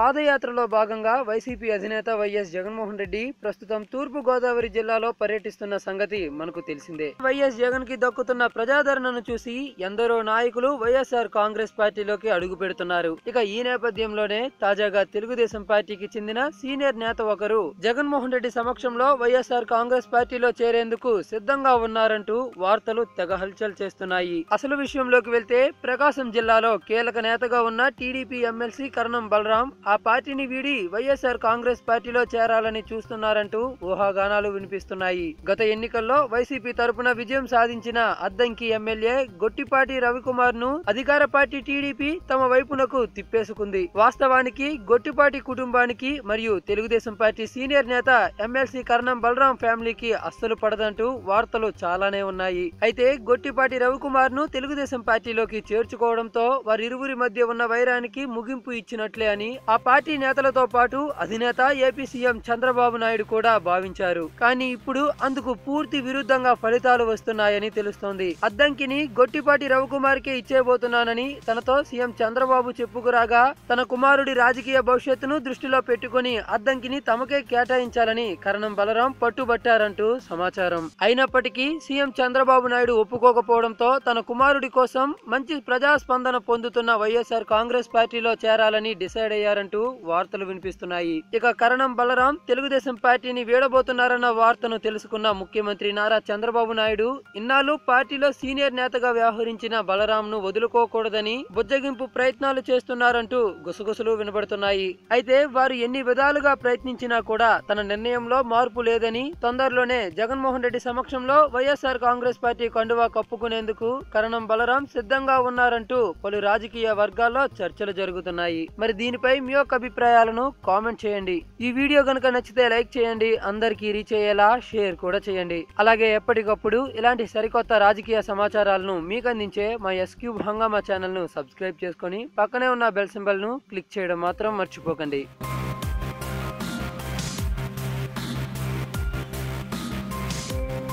పాదయాత్రలో భాగంగా వైసీపీ అధినేత వైఎస్ జగన్మోహన్ రెడ్డి ప్రస్తుతం తూర్పు గోదావరి జిల్లాలో పర్యటిస్తున్న సంగతి మనకు తెలిసిందే వైఎస్ జగన్ కి దక్కుతున్న ప్రజాదరణను చూసి ఎందరో నాయకులు వైఎస్ఆర్ కాంగ్రెస్ పార్టీలోకి అడుగు పెడుతున్నారు ఇక ఈ నేపథ్యంలోనే తాజాగా తెలుగుదేశం పార్టీకి చెందిన సీనియర్ నేత ఒకరు జగన్మోహన్ రెడ్డి సమక్షంలో వైఎస్ఆర్ కాంగ్రెస్ పార్టీలో చేరేందుకు సిద్ధంగా ఉన్నారంటూ వార్తలు తెగ హల్చల్ చేస్తున్నాయి అసలు విషయంలోకి వెళ్తే ప్రకాశం జిల్లాలో కీలక నేతగా ఉన్న టీడీపీ ఎమ్మెల్సీ కరణం బలరాం ఆ పార్టీని వీడి వైఎస్ఆర్ కాంగ్రెస్ పార్టీలో చేరాలని చూస్తున్నారంటూ ఊహాగానాలు వినిపిస్తున్నాయి గత ఎన్నికల్లో వైసీపీ తరపున విజయం సాధించిన అద్దంకి ఎమ్మెల్యే గొట్టిపాటి రవికుమార్ ను అధికార పార్టీ టీడీపీ తమ వైపునకు తిప్పేసుకుంది వాస్తవానికి గొట్టిపాటి కుటుంబానికి మరియు తెలుగుదేశం పార్టీ సీనియర్ నేత ఎమ్మెల్సీ కరణం బలరాం ఫ్యామిలీకి అస్సలు పడదంటూ వార్తలు చాలానే ఉన్నాయి అయితే గొట్టిపాటి రవికుమార్ ను తెలుగుదేశం పార్టీలోకి చేర్చుకోవడంతో వారిరువురి మధ్య ఉన్న వైరానికి ముగింపు ఇచ్చినట్లే అని ఆ పార్టీ నేతలతో పాటు అధినేత ఏపీ సీఎం చంద్రబాబు నాయుడు కూడా భావించారు కానీ ఇప్పుడు అందుకు పూర్తి విరుద్ధంగా ఫలితాలు వస్తున్నాయని తెలుస్తోంది అద్దంకిని గొట్టిపాటి రవికుమార్ కే ఇచ్చేబోతున్నానని తనతో సీఎం చంద్రబాబు చెప్పుకురాగా తన కుమారుడి రాజకీయ భవిష్యత్తును దృష్టిలో పెట్టుకుని అద్దంకిని తమకే కేటాయించాలని కరణం బలరాం పట్టుబట్టారంటూ సమాచారం అయినప్పటికీ సీఎం చంద్రబాబు నాయుడు ఒప్పుకోకపోవడంతో తన కుమారుడి కోసం మంచి ప్రజాస్పందన పొందుతున్న వైఎస్ఆర్ కాంగ్రెస్ పార్టీలో చేరాలని డిసైడ్ అయ్యారంటూ వార్తలు వినిపిస్తున్నాయి ఇక కరణం బలరాం తెలుగుదేశం పార్టీని వీడబోతున్నారన్న వార్తను తెలుసుకున్న ముఖ్యమంత్రి నారా చంద్రబాబు నాయుడు ఇన్నాళ్ళు పార్టీలో సీనియర్ నేతగా వ్యవహరించిన బలరాం ను వదులుకోకూడదని బుజ్జగింపు ప్రయత్నాలు చేస్తున్నారంటూ గుసగుసలు వినబడుతున్నాయి అయితే వారు ఎన్ని విధాలుగా ప్రయత్నించినా కూడా తన నిర్ణయంలో మార్పు లేదని తొందరలోనే జగన్మోహన్ రెడ్డి సమక్షంలో వైఎస్ఆర్ కాంగ్రెస్ పార్టీ కండువా కప్పుకునేందుకు కరణం బలరాం సిద్ధంగా ఉన్నారంటూ పలు రాజకీయ వర్గాల్లో చర్చలు జరుగుతున్నాయి మరి దీనిపై మీ యొక్క అభిప్రాయాలను కామెంట్ చేయండి ఈ వీడియో కనుక నచ్చితే లైక్ చేయండి అందరికీ రీచ్ అయ్యేలా షేర్ కూడా చేయండి అలాగే ఎప్పటికప్పుడు ఇలాంటి సరికొత్త రాజకీయ సమాచారాలను మీకు అందించే మా ఎస్క్యూబ్ హంగామా ఛానల్ ను సబ్స్క్రైబ్ చేసుకొని పక్కనే ఉన్న బెల్ సింబల్ ను క్లిక్ చేయడం మాత్రం మర్చిపోకండి